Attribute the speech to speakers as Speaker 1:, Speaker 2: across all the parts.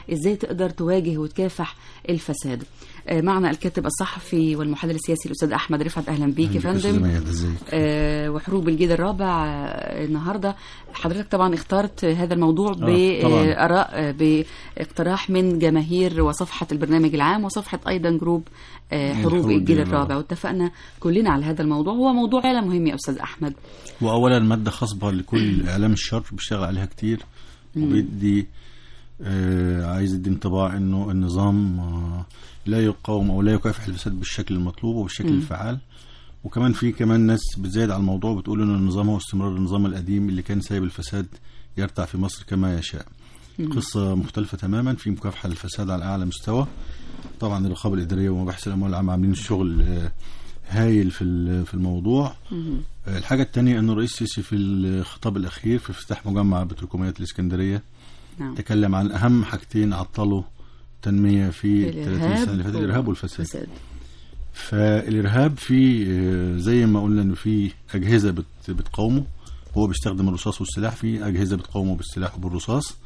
Speaker 1: ازاي تقدر تواجه وتكافح الفساد آه، معنا الكاتب الصحفي والمحلل السياسي الاستاذ احمد رفعت اهلا بيك يا فندم آه، وحروب الجيل الرابع آه، النهارده حضرتك طبعا اخترت هذا الموضوع
Speaker 2: طبعاً.
Speaker 1: باراء آه، باقتراح من جماهير وصفحه البرنامج العام وصفحه ايضا جروب آه، حروب
Speaker 2: حروب
Speaker 1: الجيل
Speaker 2: الجيل
Speaker 1: الرابع
Speaker 2: الرابع.
Speaker 1: واتفقنا كلنا على هذا الموضوع هو موضوع فعلا مهم يا استاذ احمد
Speaker 2: واولا ماده خصبه لكل اعلام الشر بيشتغل عليها كتير وبيدي آه عايز يدي انطباع انه النظام آه لا يقاوم او لا يكافح الفساد بالشكل المطلوب وبالشكل الفعال وكمان في كمان ناس بتزايد على الموضوع وبتقول ان النظام هو استمرار النظام القديم اللي كان سايب الفساد يرتع في مصر كما يشاء قصة مختلفة تماما في مكافحة للفساد على أعلى مستوى طبعا الرقابة الإدارية ومباحث الأموال العامة عاملين شغل آه، هايل في ال- في الموضوع آه، الحاجة الثانية أن الرئيس السيسي في الخطاب الأخير في افتتاح مجمع بتروكيماويات الإسكندرية
Speaker 1: نعم
Speaker 2: تكلم عن أهم حاجتين عطلوا تنمية في 30 سنة اللي فاتت الإرهاب والفساد
Speaker 1: فساد.
Speaker 2: فالإرهاب في آه، زي ما قلنا إنه في أجهزة بت- بتقاومه هو بيستخدم الرصاص والسلاح في أجهزة بتقاومه بالسلاح وبالرصاص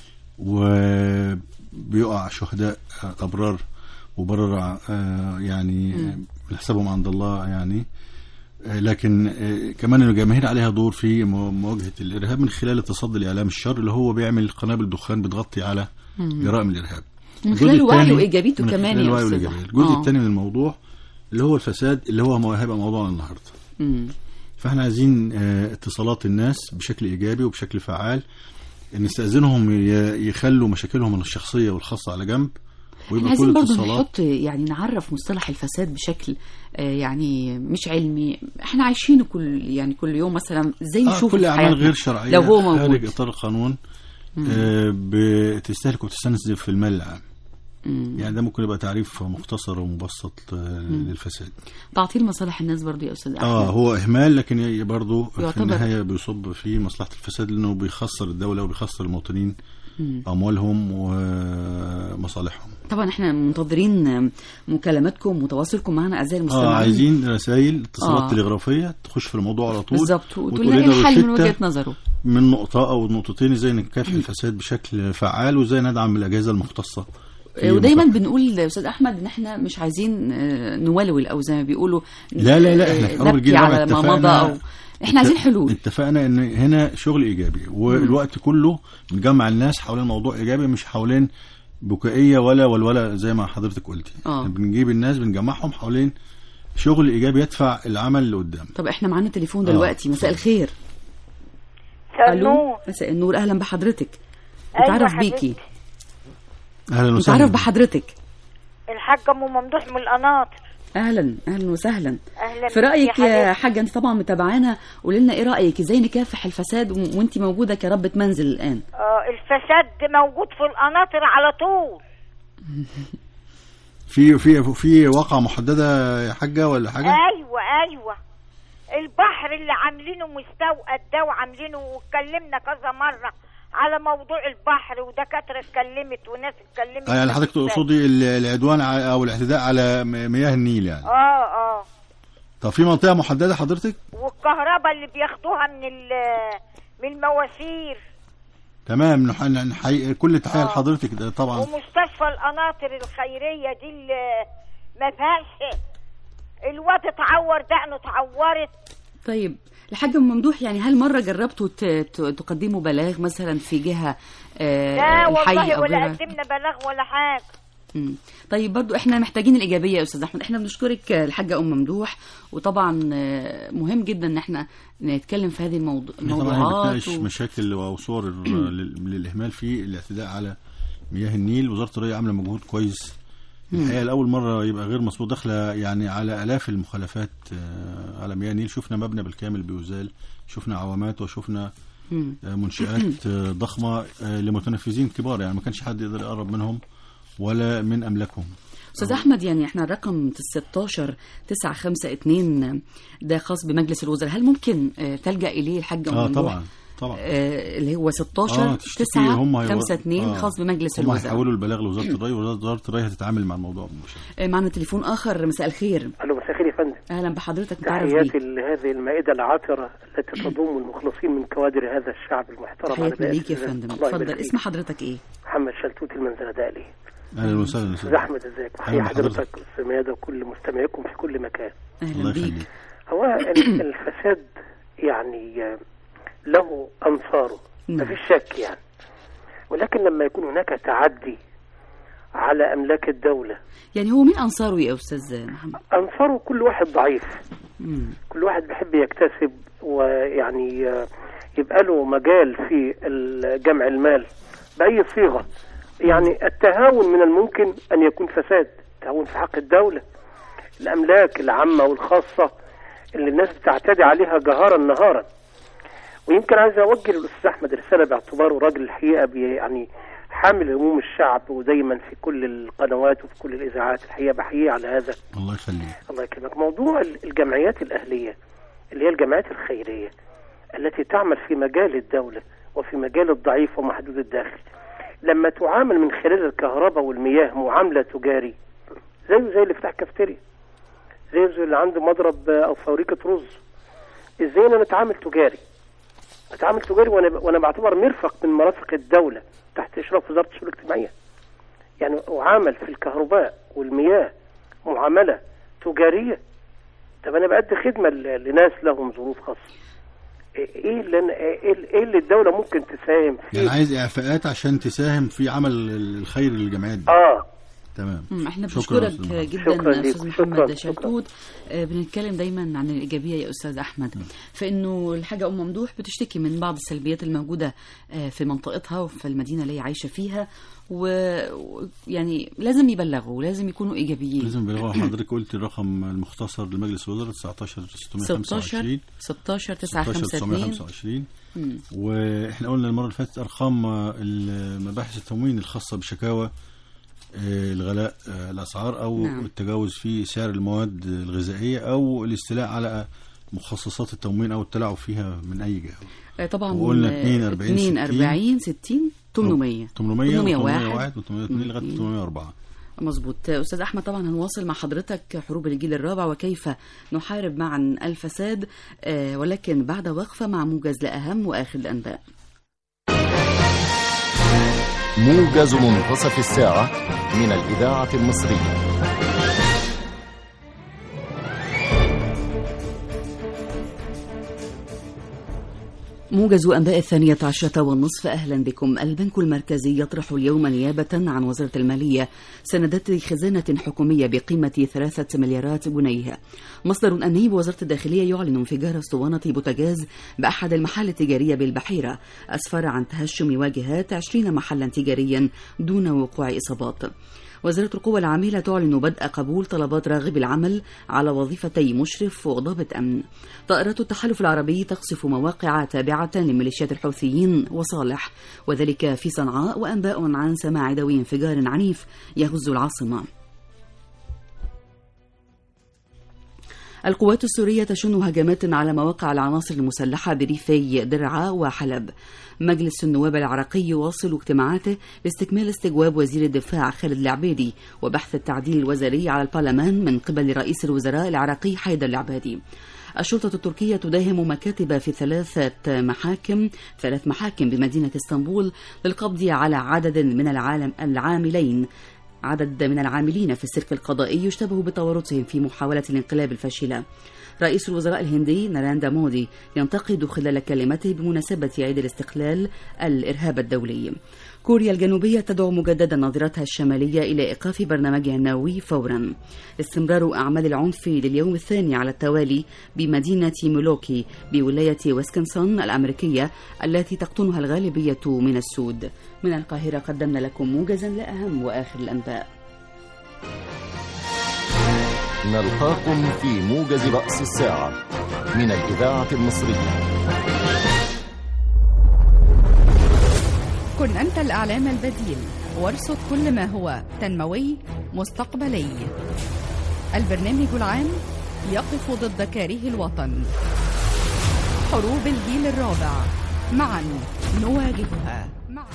Speaker 2: وبيقع شهداء آه، أبرار وبرر آه، يعني آه، بنحسبهم عند الله يعني آه، لكن آه، كمان الجماهير عليها دور في مو- مواجهة الإرهاب من خلال التصدي لإعلام الشر اللي هو بيعمل قنابل دخان بتغطي على جرائم الإرهاب
Speaker 1: من
Speaker 2: الجزء
Speaker 1: خلال وعيه
Speaker 2: الثاني-
Speaker 1: وإيجابيته
Speaker 2: من
Speaker 1: كمان
Speaker 2: خلال
Speaker 1: يا
Speaker 2: وعيه
Speaker 1: أستاذ
Speaker 2: وإيجابيته.
Speaker 1: أحمد.
Speaker 2: الجزء
Speaker 1: آه.
Speaker 2: الثاني من الموضوع اللي هو الفساد اللي هو مو- هيبقى موضوعنا النهارده
Speaker 1: مم.
Speaker 2: فاحنا عايزين آه، اتصالات الناس بشكل ايجابي وبشكل فعال نستاذنهم ي- يخلوا مشاكلهم الشخصيه والخاصه على جنب
Speaker 1: احنا
Speaker 2: ويبقى
Speaker 1: عايزين
Speaker 2: كل
Speaker 1: برضه
Speaker 2: اتصالات
Speaker 1: نحط يعني نعرف مصطلح الفساد بشكل آه، يعني مش علمي احنا عايشينه كل يعني كل يوم مثلا ازاي
Speaker 2: آه
Speaker 1: نشوفه
Speaker 2: كل
Speaker 1: في
Speaker 2: اعمال
Speaker 1: حياتنا
Speaker 2: غير شرعيه
Speaker 1: لو هو
Speaker 2: خارج
Speaker 1: موجود
Speaker 2: اطار القانون آه بتستهلك وتستنزف في المال العام
Speaker 1: مم.
Speaker 2: يعني ده ممكن يبقى تعريف مختصر ومبسط آه للفساد
Speaker 1: تعطيل مصالح الناس برضه يا استاذ احمد
Speaker 2: اه هو اهمال لكن ي- برضه في
Speaker 1: يعتبر-
Speaker 2: النهايه بيصب في مصلحه الفساد لانه بيخسر الدوله وبيخسر المواطنين اموالهم ومصالحهم
Speaker 1: طبعا احنا منتظرين مكالماتكم وتواصلكم معنا اعزائي المستمعين
Speaker 2: اه عايزين رسائل اتصالات
Speaker 1: آه.
Speaker 2: تلغرافيه تخش في الموضوع على طول
Speaker 1: بالظبط وتقول
Speaker 2: وتقول
Speaker 1: لنا ايه
Speaker 2: لنا
Speaker 1: الحل من
Speaker 2: روشتة
Speaker 1: وجهه نظره
Speaker 2: من نقطه او نقطتين ازاي نكافح الفساد بشكل فعال وازاي ندعم الاجهزه المختصه في
Speaker 1: ودايما
Speaker 2: مكافحة.
Speaker 1: بنقول يا استاذ احمد ان احنا مش عايزين آه، نولول او زي ما بيقولوا
Speaker 2: لا لا لا احنا
Speaker 1: آه،
Speaker 2: في حروب الجيل
Speaker 1: نبكي
Speaker 2: الرابع
Speaker 1: على ما
Speaker 2: اتفقنا-
Speaker 1: مضى او احنا عايزين حلول
Speaker 2: اتفقنا ان هنا شغل ايجابي والوقت كله بنجمع الناس حوالين موضوع ايجابي مش حوالين بكائيه ولا ولولا زي ما حضرتك قلتي
Speaker 1: آه.
Speaker 2: احنا بنجيب الناس بنجمعهم حوالين شغل ايجابي يدفع العمل لقدام
Speaker 1: طب احنا معانا تليفون
Speaker 2: آه.
Speaker 1: دلوقتي مساء الخير
Speaker 3: الو
Speaker 1: مساء النور اهلا بحضرتك
Speaker 3: أيوة
Speaker 1: نتعرف
Speaker 3: حبيبتي.
Speaker 1: بيكي
Speaker 2: اهلا وسهلا
Speaker 1: نتعرف بحضرتك
Speaker 3: الحاجة ام ممدوح من القناطر
Speaker 1: اهلا اهلا وسهلا
Speaker 3: اهلا
Speaker 1: في
Speaker 3: بيك
Speaker 1: رايك يا
Speaker 3: حبيبتي.
Speaker 1: حاجه انت طبعا متابعانا قولي لنا ايه رايك ازاي نكافح الفساد و- وانت موجوده كربة منزل الان
Speaker 3: آه الفساد موجود في القناطر على طول
Speaker 2: في في في واقعه محدده يا حاجه ولا حاجه
Speaker 3: ايوه ايوه البحر اللي عاملينه مستوقد ده وعاملينه واتكلمنا كذا مرة على موضوع البحر ودكاترة اتكلمت وناس اتكلمت
Speaker 2: آه، يعني حضرتك تقصدي ال- العدوان ع- او الاعتداء على م- مياه النيل يعني
Speaker 3: اه اه
Speaker 2: طب في منطقه محدده حضرتك
Speaker 3: والكهرباء اللي بياخدوها من ال- من المواسير
Speaker 2: تمام نح- نحيي كل تحيه
Speaker 3: آه.
Speaker 2: لحضرتك ده طبعا
Speaker 3: ومستشفى القناطر الخيرية دي اللي ما فيهاش الواد اتعور دقنه اتعورت
Speaker 1: طيب الحاج ام ممدوح يعني هل مره جربتوا ت- ت- تقدموا بلاغ مثلا في جهه آه،
Speaker 3: لا
Speaker 1: الحي
Speaker 3: والله
Speaker 1: او
Speaker 3: ولا
Speaker 1: غيرها
Speaker 3: قدمنا بلاغ ولا حاجة
Speaker 1: مم. طيب برضو احنا محتاجين الايجابيه يا استاذ احمد احنا بنشكرك آه، الحاجه ام ممدوح وطبعا آه، مهم جدا ان احنا نتكلم في هذه الموضوع
Speaker 2: احنا طبعا
Speaker 1: الموضوعات
Speaker 2: بنناقش مشاكل او صور ال- لل- للاهمال في الاعتداء على مياه النيل وزاره الري عامله مجهود كويس الحقيقه لاول مره يبقى غير مسبوق داخله يعني على الاف المخالفات آه، على مياه النيل شفنا مبنى بالكامل بيزال شفنا عوامات وشفنا
Speaker 1: مم.
Speaker 2: آه، منشآت آه، ضخمه آه، لمتنفذين كبار يعني ما كانش حد يقدر يقرب منهم ولا من املاكهم
Speaker 1: استاذ احمد يعني احنا الرقم 16 952 ده خاص بمجلس الوزراء هل ممكن آه، تلجا اليه الحاج ام
Speaker 2: اه
Speaker 1: ممدوح؟
Speaker 2: طبعا طبعا
Speaker 1: آه، اللي هو 16
Speaker 2: اه تشتكي
Speaker 1: 9
Speaker 2: هم هيو-
Speaker 1: 5 2
Speaker 2: آه،
Speaker 1: خاص بمجلس
Speaker 2: هم
Speaker 1: الوزراء
Speaker 2: هيحولوا البلاغ لوزاره الري ووزاره الري هتتعامل مع الموضوع بمباشره
Speaker 1: آه، معنا تليفون اخر مساء الخير
Speaker 4: الو مساء الخير يا فندم
Speaker 1: اهلا بحضرتك نتعرف
Speaker 4: تحياتي
Speaker 1: بيك
Speaker 4: لهذه المائدة العاطرة التي تضم المخلصين من كوادر هذا الشعب المحترم على
Speaker 1: تحياتنا
Speaker 4: بائس
Speaker 1: ليك يا
Speaker 4: الذات.
Speaker 1: فندم
Speaker 4: الله يبارك
Speaker 1: اتفضل
Speaker 4: فيك.
Speaker 1: اسم حضرتك ايه
Speaker 4: محمد شلتوت المنزلدالي
Speaker 2: اهلا وسهلا
Speaker 4: استاذ احمد ازيك
Speaker 2: أهلا
Speaker 4: تحية
Speaker 2: بحضرتك.
Speaker 4: حضرتك استاذ ميادة وكل مستمعيكم في كل مكان
Speaker 2: الله
Speaker 1: اهلا بيك
Speaker 2: يخليك
Speaker 4: هو ال- الفساد يعني آه، له انصاره ما
Speaker 1: نعم.
Speaker 4: فيش شك يعني ولكن لما يكون هناك تعدي على املاك الدوله
Speaker 1: يعني هو مين انصاره يا استاذ محمد
Speaker 4: انصاره كل واحد ضعيف
Speaker 1: مم.
Speaker 4: كل واحد بيحب يكتسب ويعني آه، يبقى له مجال في ال- جمع المال بأي صيغة يعني التهاون من الممكن أن يكون فساد تهاون في حق الدولة الأملاك العامة والخاصة اللي الناس بتعتدي عليها جهارا نهارا ويمكن عايز أوجه للأستاذ أحمد رسالة باعتباره راجل الحقيقة بي- يعني حامل هموم الشعب ودايما في كل القنوات وفي كل الإذاعات الحقيقة بحييه على هذا
Speaker 2: الله يخليك
Speaker 4: الله يكرمك موضوع الجمعيات الأهلية اللي هي الجمعيات الخيرية التي تعمل في مجال الدولة وفي مجال الضعيف ومحدود الدخل لما تعامل من خلال الكهرباء والمياه معاملة تجاري زيه زي اللي فتح كافتيريا زيه زي اللي عنده مضرب آه، أو فوريكة رز ازاي انا اتعامل تجاري اتعامل تجاري وانا وانا بعتبر مرفق من مرافق الدولة تحت اشراف وزارة الشؤون الاجتماعية يعني اعامل في الكهرباء والمياه معاملة تجارية طب انا بأدي خدمة ل- لناس لهم ظروف خاصة ايه اللي أنا- ايه ايه اللي الدولة ممكن تساهم فيه
Speaker 2: يعني عايز اعفاءات عشان تساهم في عمل الخير للجمعيات دي
Speaker 4: اه
Speaker 2: تمام
Speaker 1: مم، احنا
Speaker 2: شكراً
Speaker 1: بنشكرك
Speaker 2: أستاذ محمد.
Speaker 1: جدا
Speaker 4: شكراً ليك.
Speaker 1: استاذ
Speaker 4: شكراً،
Speaker 1: محمد
Speaker 4: شكراً.
Speaker 1: شلتوت آه، بنتكلم دايما عن الايجابيه يا استاذ احمد فانه الحاجه ام ممدوح بتشتكي من بعض السلبيات الموجوده آه، في منطقتها وفي المدينه اللي هي عايشه فيها ويعني لازم يبلغوا لازم يكونوا ايجابيين
Speaker 2: لازم بلغوا حضرتك قلت الرقم المختصر لمجلس الوزراء 19 625
Speaker 1: 16 16
Speaker 2: 16
Speaker 1: 952
Speaker 2: 925 واحنا قلنا المره اللي فاتت ارقام آه، المباحث التموين الخاصه بشكاوى آه، الغلاء آه، الاسعار او
Speaker 1: نعم.
Speaker 2: التجاوز في سعر المواد الغذائيه او الاستيلاء على مخصصات التموين او التلاعب فيها من اي جهه
Speaker 1: آه، طبعا
Speaker 2: وقلنا
Speaker 1: آه،
Speaker 2: 42 60.
Speaker 1: 42 60 800
Speaker 2: 800
Speaker 1: 801
Speaker 2: و801 و802 لغايه 804
Speaker 1: مظبوط استاذ احمد طبعا هنواصل مع حضرتك حروب الجيل الرابع وكيف نحارب معا الفساد آه، ولكن بعد وقفه مع موجز لاهم واخر الانباء
Speaker 5: موجز منتصف الساعة من الإذاعة المصرية
Speaker 1: موجز أنباء الثانية عشرة والنصف أهلا بكم البنك المركزي يطرح اليوم نيابة عن وزارة المالية سندات خزانة حكومية بقيمة ثلاثة مليارات جنيه مصدر أمني بوزارة الداخلية يعلن انفجار اسطوانة بوتاجاز بأحد المحال التجارية بالبحيرة أسفر عن تهشم واجهات 20 محلا تجاريا دون وقوع إصابات وزارة القوى العاملة تعلن بدء قبول طلبات راغب العمل على وظيفتي مشرف وضابط أمن طائرات التحالف العربي تقصف مواقع تابعة لميليشيات الحوثيين وصالح وذلك في صنعاء وأنباء عن سماع دوي انفجار عنيف يهز العاصمة القوات السورية تشن هجمات على مواقع العناصر المسلحة بريفي درعا وحلب مجلس النواب العراقي يواصل اجتماعاته لاستكمال استجواب وزير الدفاع خالد العبيدي وبحث التعديل الوزاري على البرلمان من قبل رئيس الوزراء العراقي حيدر العبادي الشرطة التركية تداهم مكاتب في ثلاثة محاكم ثلاث محاكم بمدينة اسطنبول للقبض على عدد من العالم العاملين عدد من العاملين في السلك القضائي يشتبه بتورطهم في محاولة الانقلاب الفاشلة رئيس الوزراء الهندي ناراندا مودي ينتقد خلال كلمته بمناسبة عيد الاستقلال الإرهاب الدولي كوريا الجنوبية تدعو مجددا ناظرتها الشمالية إلى إيقاف برنامجها النووي فورا استمرار أعمال العنف لليوم الثاني على التوالي بمدينة ميلوكي بولاية ويسكنسون الأمريكية التي تقطنها الغالبية من السود من القاهرة قدمنا لكم موجزا لأهم وآخر الأنباء
Speaker 5: نلقاكم في موجز رأس الساعة من الإذاعة المصرية
Speaker 6: كن أنت الإعلام البديل وارصد كل ما هو تنموي مستقبلي البرنامج العام يقف ضد كاره الوطن حروب الجيل الرابع معا نواجهها معا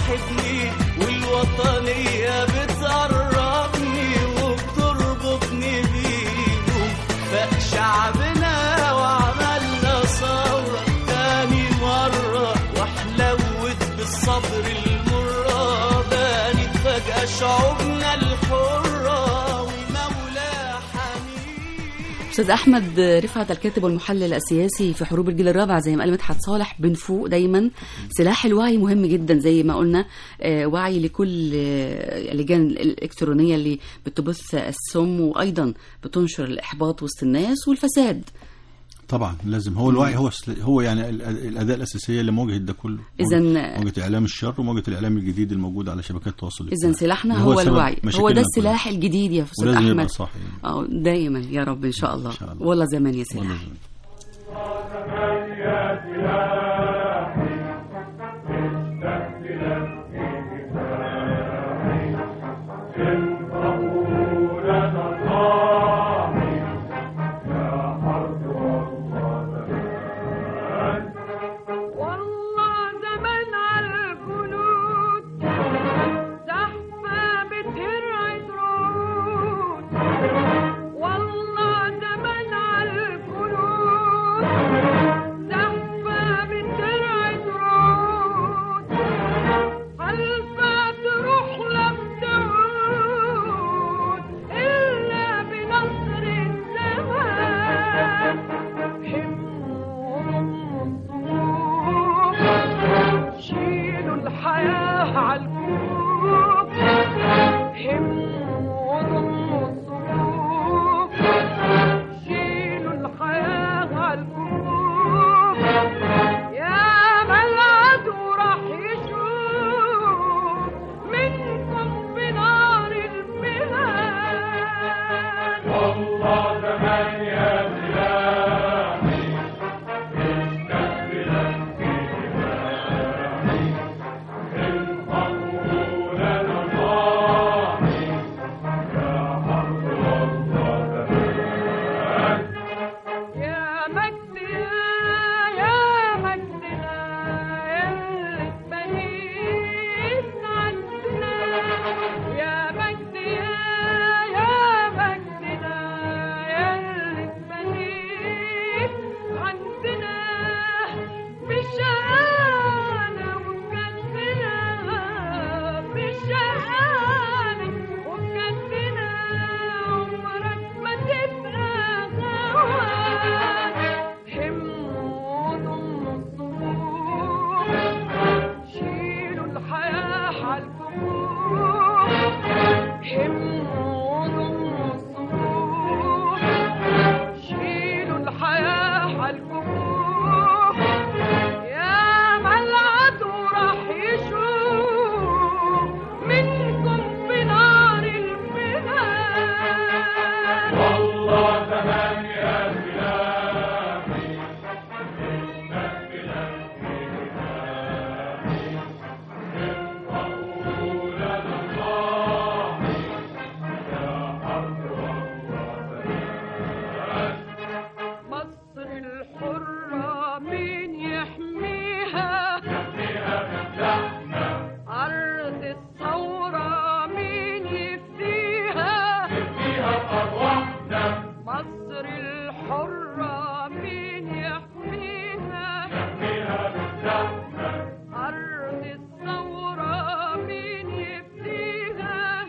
Speaker 7: بتصاحبني والوطنية بتقربني وبتربطني بيهم فاق شعبنا وعملنا ثورة تاني مرة واحلوت بالصبر المرة بانت فجأة شعوبنا الحرة ومولى حميد
Speaker 1: استاذ احمد رفعت الكاتب والمحلل السياسي في حروب الجيل الرابع زي ما قال مدحت صالح بنفوق دايما سلاح الوعي مهم جدا زي ما قلنا آه، وعي لكل آه، اللجان الالكترونيه اللي بتبث السم وايضا بتنشر الاحباط وسط الناس والفساد
Speaker 2: طبعا لازم هو الوعي هو سل- هو يعني ال- ال- الاداه الاساسيه لمواجهه ده كله
Speaker 1: إذن-
Speaker 2: مواجهة- مواجهه اعلام الشر ومواجهه الاعلام الجديد الموجود على شبكات التواصل
Speaker 1: اذا
Speaker 2: الاجتماعي.
Speaker 1: سلاحنا
Speaker 2: اللي
Speaker 1: هو,
Speaker 2: سبب
Speaker 1: الوعي هو
Speaker 2: مشاكلنا
Speaker 1: ده السلاح
Speaker 2: كلها.
Speaker 1: الجديد يا استاذ
Speaker 2: ولازم يبقى
Speaker 1: احمد
Speaker 2: صح يعني.
Speaker 1: اه دايما يا رب ان شاء الله,
Speaker 2: إن شاء الله.
Speaker 1: والله زمان يا سلاح
Speaker 2: والله زين.
Speaker 8: والله زمان على الجنود زحفة بترعد رعود والله زمان على الجنود زحفة بترعد رعود حلفة تروح لم تعود إلا بنصر الزمان شيلوا الحياة عالكوب هموا وضموا الصفوف شيلوا الحياة عالكوب يا ملعد وراح يشوف منكم بنار البلاد والله زمان يا يا مجدنا يا مجدنا اللي اتبنيت عندنا يا مجدنا يا مجدنا اللي اتبنيت عندنا بشقانا وبجدنا بشقانا وبجدنا عمرك ما تبقى غوان هموا وضموا الصفوف شيلوا الحياة عالكفوف هموا وضموا الصفوف شيلوا الحياة عالكفوف يا ملعد وراح يشوف منكم بنار البلاد والله زمان يا مصر الحرة مين يحميها أرض الثورة مين يفديها مصر الحرة مين يحميها أرض الثورة مين يفديها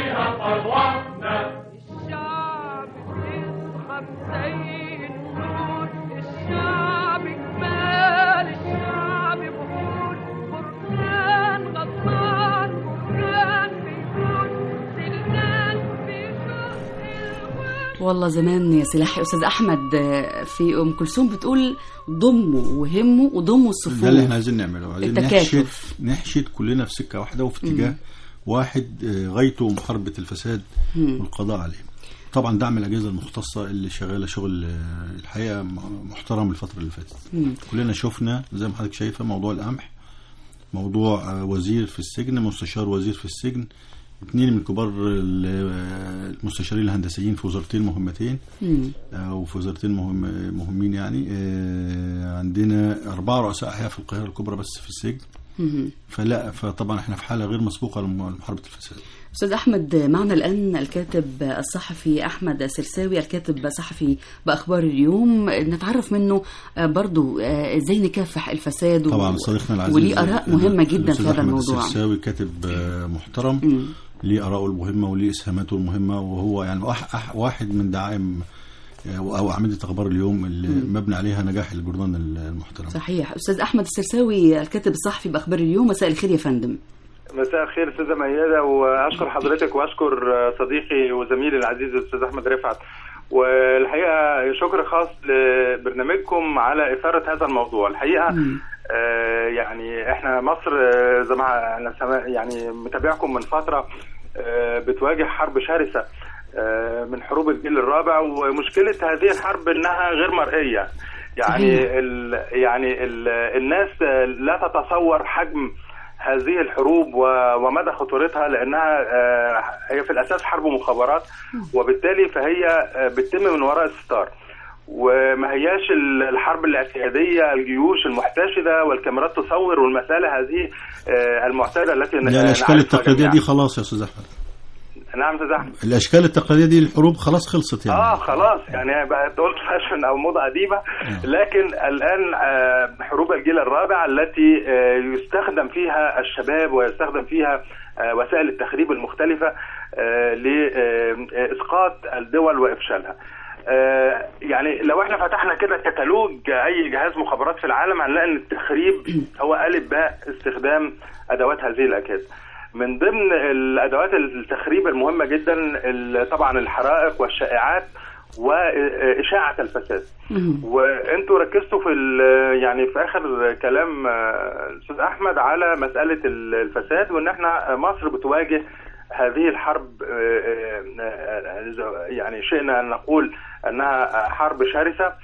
Speaker 8: الشعب بيسحب زي النور الشعب جبال الشعب بحور بركان غطان بركان بيكون زلزال بيكون الوان
Speaker 1: والله زمان يا سلاح يا استاذ احمد آه، في ام كلثوم بتقول ضموا وهموا وضموا الصفوف
Speaker 2: ده اللي احنا عايزين نعمله عايزين
Speaker 1: التكاتف.
Speaker 2: نحشد نحشد كلنا في سكه واحده وفي اتجاه واحد آه، غايته محاربه الفساد والقضاء عليه طبعا دعم الاجهزه المختصه اللي شغاله شغل آه، الحقيقه م- محترم الفتره اللي فاتت كلنا شفنا زي ما حضرتك شايفه موضوع القمح موضوع آه، وزير في السجن مستشار وزير في السجن اثنين من كبار ال- آه، المستشارين الهندسيين في وزارتين مهمتين
Speaker 1: مم.
Speaker 2: او في وزارتين مهم مهمين يعني آه، عندنا اربعه رؤساء احياء في القاهره الكبرى بس في السجن
Speaker 1: مهم.
Speaker 2: فلا فطبعا احنا في حاله غير مسبوقه لمحاربه الفساد
Speaker 1: استاذ احمد معنا الان الكاتب الصحفي احمد سرساوي الكاتب الصحفي باخبار اليوم نتعرف منه آه، برضو آه، ازاي نكافح الفساد و-
Speaker 2: طبعا صديقنا العزيز
Speaker 1: وليه اراء مهمه جدا في
Speaker 2: الأستاذ
Speaker 1: هذا
Speaker 2: أحمد
Speaker 1: الموضوع
Speaker 2: السرساوي كاتب آه، محترم
Speaker 1: مم.
Speaker 2: ليه آراءه المهمة وليه إسهاماته المهمة وهو يعني واح- أح- واحد من دعائم آه، أو أعمدة أخبار اليوم اللي مبني عليها نجاح الجورنال المحترم
Speaker 1: صحيح استاذ احمد السرساوي الكاتب الصحفي باخبار اليوم مساء الخير يا فندم
Speaker 9: مساء الخير استاذه ميادة واشكر حضرتك واشكر صديقي وزميلي العزيز الاستاذ احمد رفعت والحقيقه شكر خاص لبرنامجكم على اثاره هذا الموضوع الحقيقه
Speaker 1: مم.
Speaker 9: آه، يعني احنا مصر آه، زي ما انا سما- يعني متابعكم من فتره آه، بتواجه حرب شرسه آه، من حروب الجيل الرابع ومشكله هذه الحرب انها غير مرئيه يعني ال يعني ال الناس آه، لا تتصور حجم هذه الحروب و- ومدى خطورتها لانها آه، هي في الاساس حرب مخابرات وبالتالي فهي آه، بتتم من وراء الستار وما هياش ال- الحرب الاعتياديه الجيوش المحتشده والكاميرات تصور والمساله هذه آه، المعتاده التي ن-
Speaker 2: لا الأشكال
Speaker 9: نعرفها
Speaker 2: التقليدية
Speaker 9: جميعاً.
Speaker 2: دي خلاص يا أستاذ أحمد
Speaker 9: نعم استاذ احمد
Speaker 2: الأشكال التقليدية دي الحروب خلاص خلصت يعني
Speaker 9: اه خلاص يعني بقت اولد فاشن او موضه قديمه لكن الان آه، حروب الجيل الرابع التي آه، يستخدم فيها الشباب ويستخدم فيها آه، وسائل التخريب المختلفه آه، لاسقاط الدول وافشالها. آه، يعني لو احنا فتحنا كده كتالوج اي جهاز مخابرات في العالم هنلاقي ان التخريب هو الف باء استخدام ادوات هذه الاجهزه. من ضمن الادوات التخريب المهمه جدا ال- طبعا الحرائق والشائعات واشاعه الفساد
Speaker 1: مهم.
Speaker 9: وانتوا ركزتوا في ال- يعني في اخر كلام آه، الاستاذ احمد على مساله ال- الفساد وان احنا مصر بتواجه هذه الحرب آه، آه، آه، يعني شئنا ان نقول انها حرب شرسه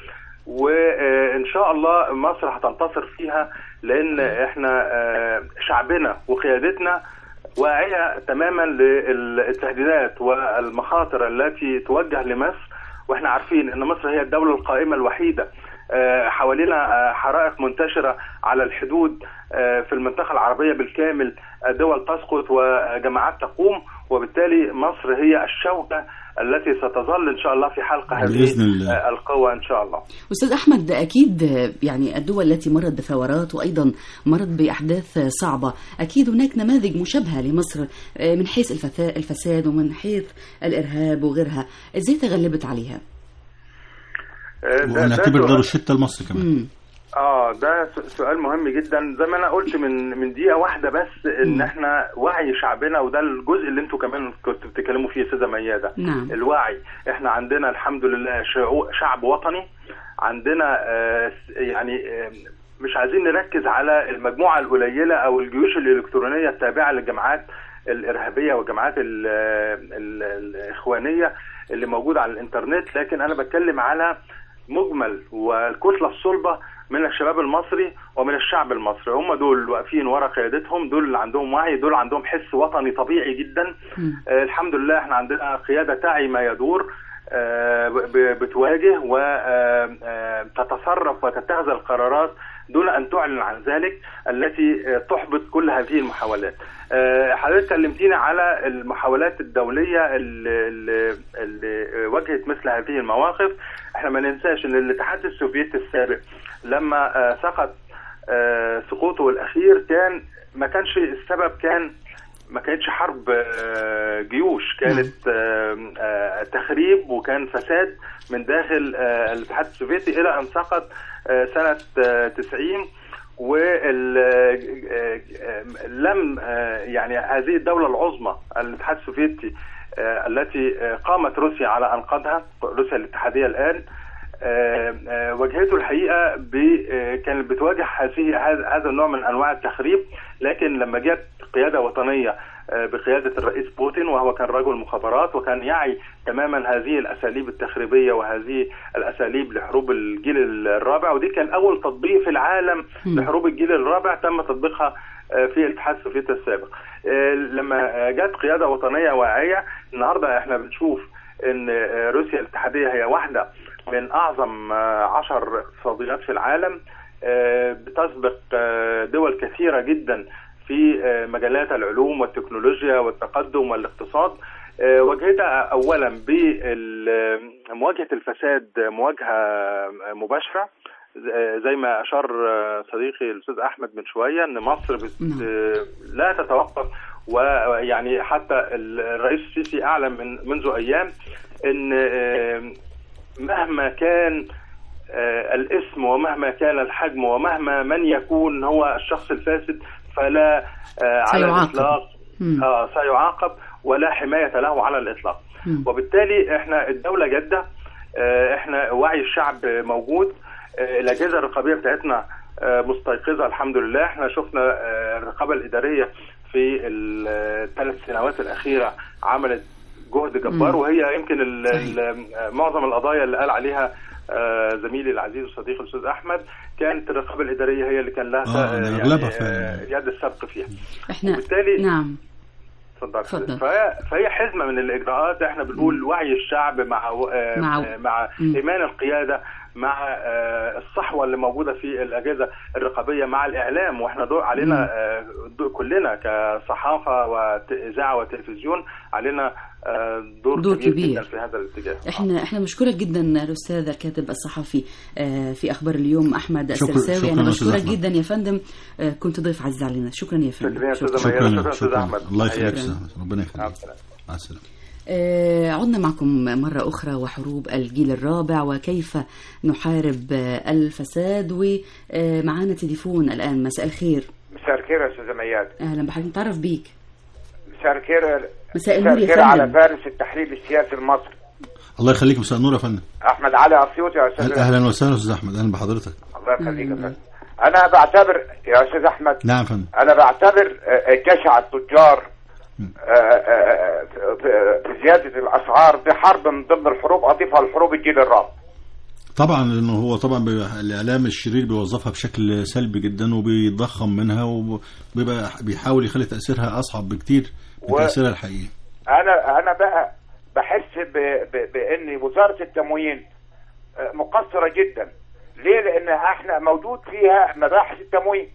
Speaker 9: وان شاء الله مصر هتنتصر فيها لان احنا آه، شعبنا وقيادتنا واعيه تماما للتهديدات والمخاطر التي توجه لمصر واحنا عارفين ان مصر هي الدوله القائمه الوحيده آه، حوالينا آه، حرائق منتشره على الحدود آه، في المنطقه العربيه بالكامل آه، دول تسقط وجماعات تقوم وبالتالي مصر هي الشوكه التي ستظل ان شاء الله في حلق هذه
Speaker 2: بإذن الله.
Speaker 9: آه، القوه ان شاء الله.
Speaker 1: استاذ احمد اكيد يعني الدول التي مرت بثورات وايضا مرت باحداث صعبه اكيد هناك نماذج مشابهه لمصر آه، من حيث الفتا- الفساد ومن حيث الارهاب وغيرها ازاي تغلبت عليها
Speaker 9: آه، ده- ده
Speaker 2: ونعتبر
Speaker 9: سؤال-
Speaker 2: ده روشتة لمصر كمان
Speaker 1: مم.
Speaker 9: اه ده س- سؤال مهم جدا زي ما انا قلت من من دقيقه واحده بس ان احنا وعي شعبنا وده الجزء اللي انتوا كمان كنتوا بتتكلموا فيه يا استاذه مياده
Speaker 1: نعم.
Speaker 9: الوعي احنا عندنا الحمد لله شعو- شعب وطني عندنا آه، س- يعني آه، مش عايزين نركز على المجموعه القليله او الجيوش الالكترونيه التابعه للجماعات الارهابيه والجماعات ال- ال- الاخوانيه اللي موجوده على الانترنت لكن انا بتكلم على مجمل والكتله الصلبه من الشباب المصري ومن الشعب المصري هم دول واقفين ورا قيادتهم دول اللي عندهم وعي دول عندهم حس وطني طبيعي جدا آه الحمد لله احنا عندنا قياده تعي ما يدور آه ب- بتواجه وتتصرف وتتخذ القرارات دون ان تعلن عن ذلك التي آه، تحبط كل هذه المحاولات. آه، حضرتك كلمتينا على المحاولات الدوليه اللي, اللي, اللي واجهت مثل هذه المواقف، احنا ما ننساش ان الاتحاد السوفيتي السابق لما آه، سقط آه، سقوطه الاخير كان ما كانش السبب كان ما كانتش حرب آه، جيوش كانت آه، آه، تخريب وكان فساد من داخل آه، الاتحاد السوفيتي الى ان سقط آه، سنه آه، 90 ولم يعني هذه الدولة العظمى الاتحاد السوفيتي آه، التي آه، قامت روسيا على أنقاضها روسيا الاتحادية الآن آه، آه، واجهته الحقيقه ب- آه، كانت بتواجه هذه هذا هذا النوع من انواع التخريب لكن لما جت قياده وطنيه آه، بقياده الرئيس بوتين وهو كان رجل مخابرات وكان يعي تماما هذه الاساليب التخريبيه وهذه الاساليب لحروب الجيل الرابع ودي كان اول تطبيق في العالم لحروب الجيل الرابع تم تطبيقها آه، في الاتحاد السوفيتي السابق آه، لما آه، جت قياده وطنيه واعيه النهارده احنا بنشوف ان آه، روسيا الاتحاديه هي واحده من اعظم آه، عشر اقتصاديات في العالم آه، بتسبق آه، دول كثيرة جدا في آه، مجالات العلوم والتكنولوجيا والتقدم والاقتصاد آه، واجهتها أولا بمواجهة الفساد مواجهة مباشرة آه، زي ما أشار آه، صديقي الأستاذ أحمد من شوية أن مصر بت
Speaker 1: نعم.
Speaker 9: آه، لا تتوقف ويعني حتى الرئيس السيسي أعلن من منذ أيام أن آه، مهما كان آه، الاسم ومهما كان الحجم ومهما من يكون هو الشخص الفاسد فلا آه، على
Speaker 1: سيعاقب.
Speaker 9: الإطلاق
Speaker 1: مم.
Speaker 9: آه سيعاقب ولا حماية له على الإطلاق
Speaker 1: مم.
Speaker 9: وبالتالي احنا الدولة جادة آه، احنا وعي الشعب موجود آه، الأجهزة الرقابية بتاعتنا آه، مستيقظة الحمد لله احنا شفنا آه، الرقابة الإدارية في الثلاث سنوات الأخيرة عملت جهد جبار
Speaker 1: مم.
Speaker 9: وهي يمكن ال-
Speaker 1: صحيح.
Speaker 9: ال- معظم القضايا اللي قال عليها آه، زميلي العزيز وصديقي الاستاذ احمد كانت الرقابه الاداريه هي اللي كان لها
Speaker 2: آه، ده
Speaker 9: يعني
Speaker 2: أغلبها
Speaker 9: آه،
Speaker 2: فعلا.
Speaker 9: يد السبق فيها
Speaker 1: احنا
Speaker 9: وبالتالي-
Speaker 1: نعم
Speaker 9: اتفضل
Speaker 1: اتفضل.
Speaker 9: فهي فهي حزمه من الاجراءات احنا بنقول وعي الشعب مع آه،
Speaker 1: مع-
Speaker 9: آه، مع
Speaker 1: مم.
Speaker 9: ايمان القياده مع آه، الصحوه اللي موجوده في الاجهزه الرقابيه مع الاعلام واحنا دور علينا آه، دور كلنا كصحافه واذاعه وتلفزيون علينا آه، دور,
Speaker 1: دور
Speaker 9: كبير,
Speaker 1: كبير.
Speaker 9: جدا في هذا الاتجاه
Speaker 1: احنا احنا بنشكرك جدا الاستاذ الكاتب الصحفي آه، في اخبار اليوم احمد
Speaker 2: شكرا-
Speaker 1: السرساوي
Speaker 2: شكرا
Speaker 1: انا
Speaker 2: يا أستاذ
Speaker 1: بشكرك
Speaker 2: أحمد.
Speaker 1: جدا يا فندم آه، كنت ضيف عزيز علينا شكرا يا فندم
Speaker 9: شكرا يا أستاذة
Speaker 1: شكرا.
Speaker 9: ميادة.
Speaker 2: شكرا
Speaker 9: شكرا أستاذ
Speaker 2: شكرا
Speaker 9: أحمد.
Speaker 2: الله يخليك
Speaker 9: شكراً.
Speaker 2: أستاذ أحمد. ربنا
Speaker 9: مع
Speaker 2: يخليك
Speaker 9: السلامة.
Speaker 2: مع السلامة
Speaker 1: آه، عدنا معكم مرة أخرى وحروب الجيل الرابع وكيف نحارب آه، الفساد ومعانا تليفون الآن مساء الخير
Speaker 10: مساء الخير يا استاذه مياد
Speaker 1: أهلا بحضرتك نتعرف بيك
Speaker 10: مساء الخير
Speaker 1: مساء النور يا
Speaker 10: الخير على
Speaker 1: فندم
Speaker 10: فارس التحليل السياسي المصري
Speaker 2: الله يخليك مساء النور يا فندم
Speaker 10: احمد علي اسيوطي يا استاذ
Speaker 2: اهلا وسهلا استاذ احمد اهلا بحضرتك
Speaker 10: الله يخليك يا فندم انا بعتبر يا استاذ احمد
Speaker 2: نعم يا فندم
Speaker 10: انا بعتبر آه، جشع التجار آه، آه، في- في زياده الاسعار دي حرب من ضمن الحروب اضيفها لحروب الجيل الرابع
Speaker 2: طبعا لانه هو طبعا بيبقى الاعلام الشرير بيوظفها بشكل سلبي جدا وبيضخم منها وبيبقى بيحاول يخلي تاثيرها اصعب بكتير من
Speaker 10: و-
Speaker 2: تاثيرها الحقيقي
Speaker 10: انا انا بقى بحس ب... ب... بان وزاره التموين آه، مقصره جدا ليه لان احنا موجود فيها مباحث التموين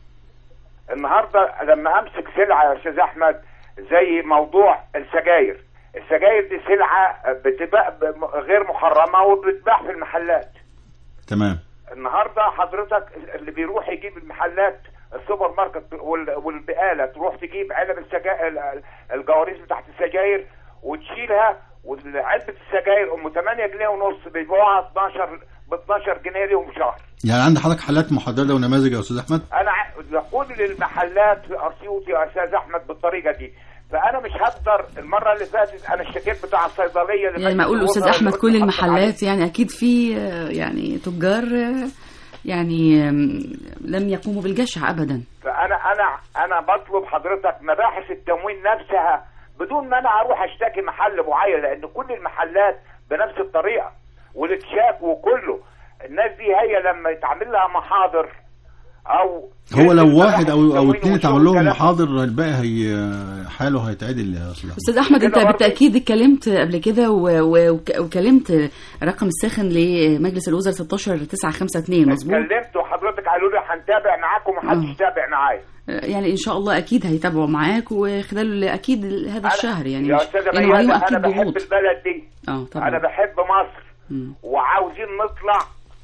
Speaker 10: النهارده لما امسك سلعه يا استاذ احمد زي موضوع السجاير السجاير دي سلعه بتباع ب- غير محرمه وبتتباع في المحلات
Speaker 2: تمام
Speaker 10: النهارده حضرتك اللي بيروح يجيب المحلات السوبر ماركت وال- والبقاله تروح تجيب علب السجاير الجواريس بتاعت السجاير وتشيلها وعلبه السجاير ام 8 جنيه ونص بيبيعوها 12 ب 12 جنيه ليهم شهر
Speaker 2: يعني عندك حضرتك حالات محدده ونماذج يا استاذ احمد
Speaker 10: انا ع- نقول للمحلات في اسيوط يا استاذ احمد بالطريقه دي فانا مش هقدر المره اللي فاتت انا اشتكيت بتاع الصيدليه اللي
Speaker 1: يعني ما أقول
Speaker 10: فاتت
Speaker 1: أستاذ
Speaker 10: الوزارة
Speaker 1: أحمد
Speaker 10: اللي
Speaker 1: كل
Speaker 10: كنت
Speaker 1: المحلات يعني أكيد في آه، يعني تجار آه، يعني آم، لم يقوموا بالجشع أبدا
Speaker 10: فانا انا انا بطلب حضرتك مباحث التموين نفسها بدون ما انا اروح اشتكي محل معين لان كل المحلات بنفس الطريقه والاتشاك وكله الناس دي هي لما يتعمل لها محاضر او
Speaker 2: هو لو
Speaker 10: مباحث
Speaker 2: واحد او او
Speaker 10: التموين
Speaker 2: اتنين
Speaker 10: وشغل
Speaker 2: اتعمل لهم
Speaker 10: كلام.
Speaker 2: محاضر الباقي هي حاله هيتعدل يا استاذ احمد
Speaker 1: أستاذ أحمد أنت
Speaker 10: كده برضه-
Speaker 1: بالتأكيد اتكلمت قبل كده و- و- وك- وكلمت رقم الساخن لمجلس الوزراء 16 952 مظبوط
Speaker 10: اتكلمت وحضرتك قالوا لي هنتابع معاكم ومحدش
Speaker 1: آه.
Speaker 10: تابع معايا
Speaker 1: يعني ان شاء الله اكيد هيتابعوا معاك وخلال اكيد هذا
Speaker 10: أنا-
Speaker 1: الشهر يعني
Speaker 10: يا
Speaker 1: مش
Speaker 10: استاذه
Speaker 1: لانه
Speaker 10: ميادة
Speaker 1: عليهم
Speaker 10: انا
Speaker 1: اكيد
Speaker 10: بحب
Speaker 1: ضغوط
Speaker 10: البلد دي
Speaker 1: اه طبعا
Speaker 10: انا بحب مصر
Speaker 1: مم.
Speaker 10: وعاوزين نطلع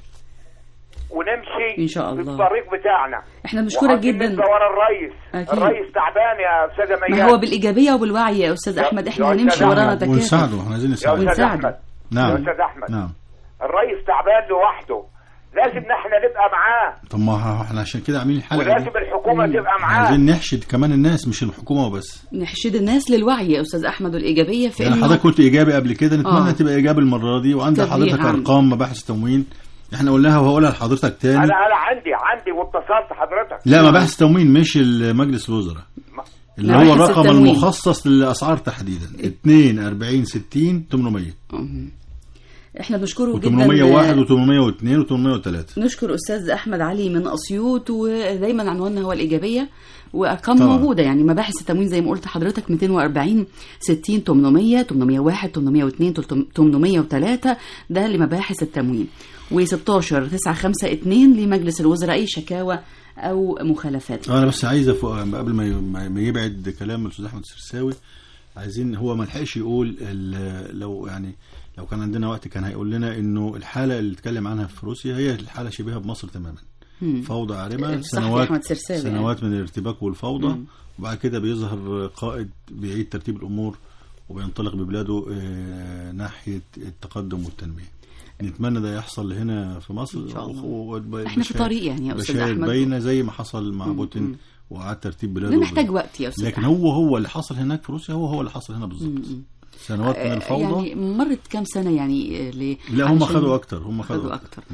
Speaker 10: ونمشي
Speaker 1: إن شاء الله.
Speaker 10: في الطريق بتاعنا
Speaker 1: احنا بنشكرك
Speaker 10: وعاوزين
Speaker 1: جدا
Speaker 10: نبقى ورا الرئيس
Speaker 1: أكيد.
Speaker 10: الرئيس تعبان يا استاذه
Speaker 1: ما
Speaker 10: ميادة
Speaker 1: هو بالايجابيه وبالوعي يا استاذ
Speaker 10: يا-
Speaker 1: احمد
Speaker 10: يا
Speaker 1: احنا
Speaker 10: أستاذ
Speaker 1: هنمشي
Speaker 10: أحمد.
Speaker 1: ورانا تكاتف
Speaker 2: ونساعده احنا عايزين
Speaker 10: يا
Speaker 2: نساعده
Speaker 10: استاذ
Speaker 1: ونساعده.
Speaker 10: احمد
Speaker 2: نعم.
Speaker 10: يا استاذ احمد
Speaker 2: نعم
Speaker 10: الرئيس تعبان لوحده لازم احنا نبقى معاه
Speaker 2: طب ما هو احنا عشان كده عاملين الحلقه دي
Speaker 10: ولازم الحكومه تبقى معاه
Speaker 2: عايزين نحشد كمان الناس مش الحكومه وبس
Speaker 1: نحشد الناس للوعي يا استاذ احمد والايجابيه في
Speaker 2: يعني
Speaker 1: انه
Speaker 2: حضرتك قلت ايجابي قبل كده نتمنى
Speaker 1: آه.
Speaker 2: تبقى ايجابي المره دي وعندك
Speaker 1: تبليغ
Speaker 2: حضرتك
Speaker 1: عن-
Speaker 2: ارقام مباحث تموين احنا قلناها وهقولها لحضرتك تاني
Speaker 10: انا انا عندي عندي واتصلت حضرتك
Speaker 2: لا مباحث تموين مش مجلس الوزراء اللي
Speaker 1: مباحث
Speaker 2: هو الرقم
Speaker 1: التموين.
Speaker 2: المخصص للاسعار تحديدا 2 40 60 800
Speaker 1: مم. احنا بنشكره
Speaker 2: و801
Speaker 1: جدا
Speaker 2: و802 و803
Speaker 1: نشكر استاذ احمد علي من اسيوط ودايما عنواننا هو الايجابيه وارقام
Speaker 2: طبعا.
Speaker 1: موجوده يعني مباحث التموين زي ما قلت حضرتك 240 60 800 801 802 803 ده لمباحث التموين و16 952 لمجلس الوزراء أي شكاوى أو مخالفات
Speaker 2: انا بس عايز أفوق قبل ما ي- ما يبعد كلام الاستاذ احمد السرساوي عايزين هو ما لحقش يقول ال- لو يعني لو كان عندنا وقت كان هيقول لنا انه الحاله اللي اتكلم عنها في روسيا هي الحاله شبيهه بمصر تماما
Speaker 1: مم.
Speaker 2: فوضى عارمه
Speaker 1: صح يا
Speaker 2: سنوات
Speaker 1: أحمد سرساوي يعني.
Speaker 2: سنوات من الارتباك والفوضى
Speaker 1: مم.
Speaker 2: وبعد كده بيظهر قائد بيعيد ترتيب الامور وبينطلق ببلاده آه، ناحيه التقدم والتنميه نتمنى ده يحصل هنا في مصر
Speaker 1: إن شاء الله.
Speaker 2: وب-
Speaker 1: إحنا في
Speaker 2: بشاير-
Speaker 1: طريق يعني يا أستاذ
Speaker 2: بشاير
Speaker 1: أحمد.
Speaker 2: باينه زي ما حصل مع
Speaker 1: مم.
Speaker 2: بوتين
Speaker 1: مم.
Speaker 2: وإعادة ترتيب بلاده
Speaker 1: ده محتاج
Speaker 2: وبلاده.
Speaker 1: وقت يا أستاذ
Speaker 2: لكن
Speaker 1: أحمد.
Speaker 2: هو هو اللي حصل هناك في روسيا هو هو اللي حصل هنا بالظبط
Speaker 1: مم.
Speaker 2: سنوات من
Speaker 1: آه،
Speaker 2: الفوضى
Speaker 1: يعني مرت كام سنة يعني آه، ل...
Speaker 2: لا هم
Speaker 1: علشان-
Speaker 2: خدوا اكتر هم خدوا,
Speaker 1: خدوا
Speaker 2: اكتر,
Speaker 1: أكتر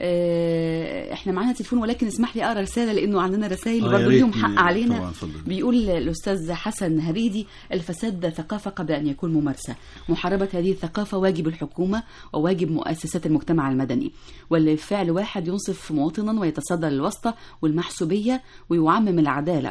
Speaker 1: آه، احنا معانا تليفون ولكن اسمح لي اقرا رساله لانه عندنا رسائل
Speaker 2: آه،
Speaker 1: برضه
Speaker 2: يا
Speaker 1: ليهم
Speaker 2: ريت
Speaker 1: حق
Speaker 2: ن-
Speaker 1: علينا
Speaker 2: طبعاً، اتفضل.
Speaker 1: بيقول الاستاذ حسن هريدي الفساد ثقافه قبل ان يكون ممارسه محاربه هذه الثقافه واجب الحكومه وواجب مؤسسات المجتمع المدني والفعل واحد ينصف مواطنا ويتصدى للواسطه والمحسوبيه ويعمم العداله